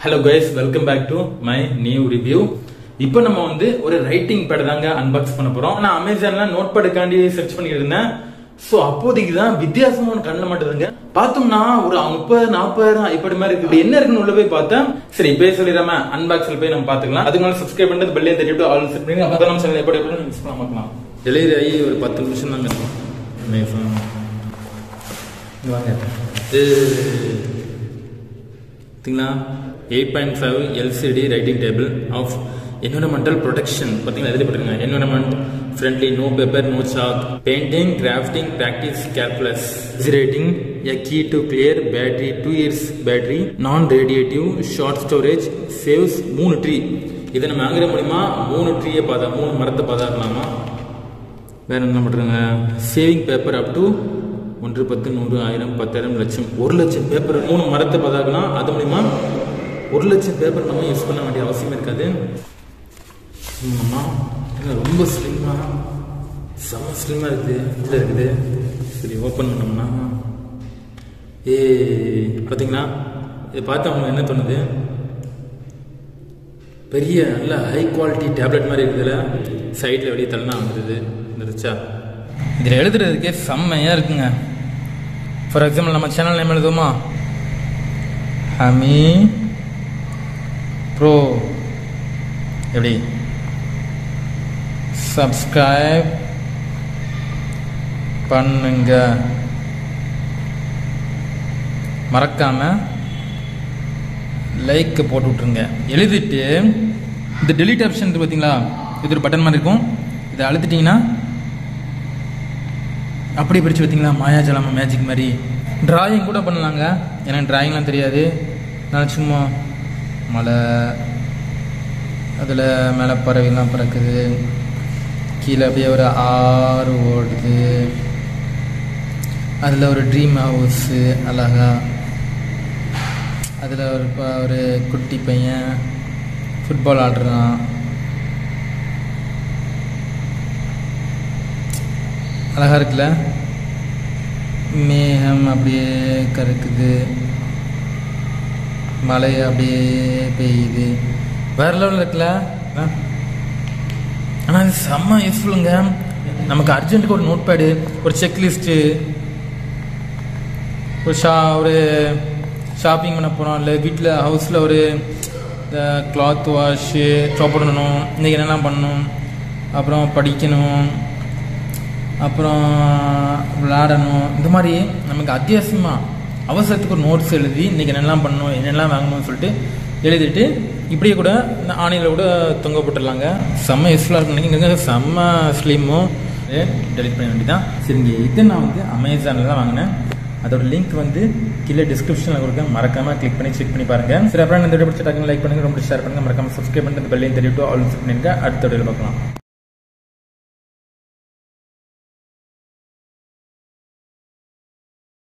Hello guys welcome back to my new review இப்போ நம்ம வந்து ஒரு ரைட்டிங் பேட் தாங்க அன்பாக்ஸ் பண்ண போறோம் நான் அமேசான்ல நோட் பேடுக்காண்டி சர்ச் பண்ணிட்டு இருந்தேன் சோ அப்போதைக்கு தான் வித்தியாசமா ஒன்று கண்ணில் மாட்டுதுங்க பார்த்தோம்னா ஒரு முப்பது நாற்பதாயிரம் இப்படி மாதிரி இருக்கு என்ன இருக்குன்னு உள்ள போய் பார்த்தேன் சரி இப்போ சொல்லிடாம அன்பாக்ஸ்ல போய் நம்ம பாத்துக்கலாம் அதுக்கு மேலே சப்ஸ்கிரைப் பண்ணிட்டு பெல்லையும் தட்டிட்டு ஆல் செட் பண்ணி அப்போ நம்ம சேனல் எப்படி எப்படி மிஸ் பண்ண மாட்டலாம் டெலிவரி ஆகி ஒரு பத்து நிமிஷம் தாங்க இருக்கும் அமேசான் இங்க வாங்க இது பார்த்தீங்களா eight point five LCD writing table of environmental protection பார்த்தீங்களா எழுதி போட்டுருங்க environment friendly no paper no chalk painting crafting practice calculus rating a key to clear battery two years battery non radiative short storage saves மூணு tree இதை நம்ம வாங்குற மூலிமா மூணு ட்ரீயை பார்த்தா மூணு மரத்தை பார்த்தாக்கலாமா வேற என்ன பண்ணுறாங்க சேவிங் பேப்பர் அப் டு ஒன்று பத்து நூறு ஆயிரம் பத்தாயிரம் லட்சம் ஒரு லட்சம் பேப்பர் மூணு மரத்தை பார்த்தாக்கலாம் அது மூலிமா ஒரு லட்சம் பேப்பர் நம்ம யூஸ் பண்ண வேண்டிய அவசியம் இருக்காது ஆமா, இது ரொம்ப ஸ்லிம்மாக செம்ம ஸ்லிம்மாக இருக்குது இதில் இருக்குது சரி ஓப்பன் பண்ணோம்னா ஏ பார்த்தீங்களா இதை பார்த்து அவங்களுக்கு என்ன தோணுது பெரிய நல்ல ஹை குவாலிட்டி டேப்லெட் மாதிரி இருக்குதுல சைடில் வெளியே தள்ளனா வந்துடுது வந்துருச்சா இதில் எழுதுறதுக்கே செம்மையாக இருக்குங்க ஃபார் எக்ஸாம்பிள் நம்ம சேனல் நேம் எழுதுவோமா ஹமி ப்ரோ எப்படி சப்ஸ்கிரைப் பண்ணுங்க மறக்காம லைக் போட்டு விட்ருங்க எழுதிட்டு இந்த delete ஆப்ஷன் இருக்கு பார்த்தீங்களா இது ஒரு பட்டன் மாதிரி இருக்கும் இதை அழுத்திட்டிங்கன்னா அப்படியே பிரித்து பார்த்தீங்களா மாயாஜாலம் மேஜிக் மாதிரி டிராயிங் கூட பண்ணலாங்க எனக்கு டிராயிங்லாம் தெரியாது நான் சும்மா மலை அதில் மேலே பறவைலாம் பறக்குது கீழே அப்படியே ஒரு ஆறு ஓடுது அதில் ஒரு ட்ரீம் ஹவுஸு அழகா அதில் ஒரு ப- ஒரு குட்டி பையன் ஃபுட்பால் ஆடுறான் அழகா இருக்குல்ல மேகம் அப்படியே கருக்குது மழை அப்படியே பெய்யுது வேற லெவலில் இருக்குல்ல ஆ? ஆனால் இது செம்ம யூஸ்ஃபுல்லுங்க நமக்கு அர்ஜென்ட்டுக்கு ஒரு நோட் பேடு ஒரு செக்லிஸ்ட்டு ஒரு ஷா ஒரு ஷாப்பிங் பண்ண போகிறோம் இல்லை வீட்டில் ஹவுஸில் ஒரு கிளாத் வாஷு சாப்பிடணும் இன்றைக்கி என்னெல்லாம் பண்ணணும் அப்புறம் படிக்கணும் அப்புறம் விளையாடணும் இந்த மாதிரி நமக்கு அத்தியாவசியமாக அவசரத்துக்கு ஒரு நோட்ஸ் எழுதி இன்றைக்கி என்னெல்லாம் பண்ணணும் என்னெல்லாம் வாங்கணும்னு சொல்லிட்டு எழுதிட்டு இப்படியே கூட இந்த ஆணையில் கூட தொங்க போட்டுடலாங்க செம்ம யூஸ்ஃபுல்லாக இருக்கும் நினைக்கிறேன் செம்ம ஸ்லிம்மும் டெலிட் பண்ண வேண்டியதான் சரிங்க இது நான் வந்து அமேசானில் தான் வாங்கினேன் அதோட லிங்க் வந்து கீழே டிஸ்கிரிப்ஷனில் கொடுக்க மறக்காம கிளிக் பண்ணி செக் பண்ணி பாருங்க சரி அப்புறம் இந்த வீடியோ பிடிச்ச லைக் பண்ணுங்க ரொம்ப ஷேர் பண்ணுங்க மறக்காம சப்ஸ்கிரைப் பண்ணி அந்த பெல்லையும் தெரிவிட்டு ஆல் பண்ணிருங்க அடுத்த வீடியோவில் பார்க்கலாம்